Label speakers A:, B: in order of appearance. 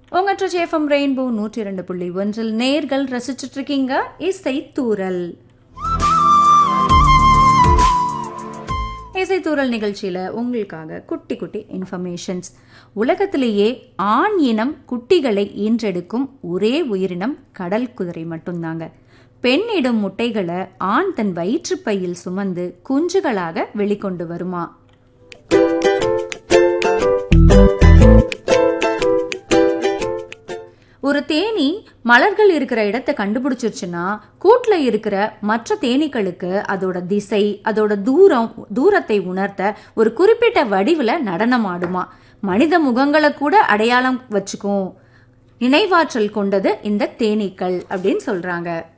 A: உங்க FM rainbow நூற்றி இரண்டு புள்ளி ஒன்றில் நேர்கள் ரசிச்சுட்டு இருக்கீங்க இசை தூரல் இசைத்தூரல் நிகழ்ச்சியில் உங்களுக்காக குட்டி குட்டி இன்ஃபர்மேஷன்ஸ் உலகத்திலேயே ஆண் இனம் குட்டிகளை ஈன்றெடுக்கும் ஒரே உயிரினம் கடல் குதிரை மட்டும்தாங்க பெண்ணிடும் முட்டைகளை ஆண் தன் வயிற்றுப்பையில் சுமந்து குஞ்சுகளாக வெளிக்கொண்டு வருமா ஒரு தேனி மலர்கள் இருக்கிற இடத்தை கண்டுபிடிச்சிருச்சுன்னா கூட்டுல இருக்கிற மற்ற தேனீக்களுக்கு அதோட திசை அதோட தூரம் தூரத்தை உணர்த்த ஒரு குறிப்பிட்ட வடிவில் நடனம் ஆடுமா மனித முகங்களை கூட அடையாளம் வச்சுக்கும் நினைவாற்றல் கொண்டது இந்த தேனீக்கள் அப்படின்னு சொல்றாங்க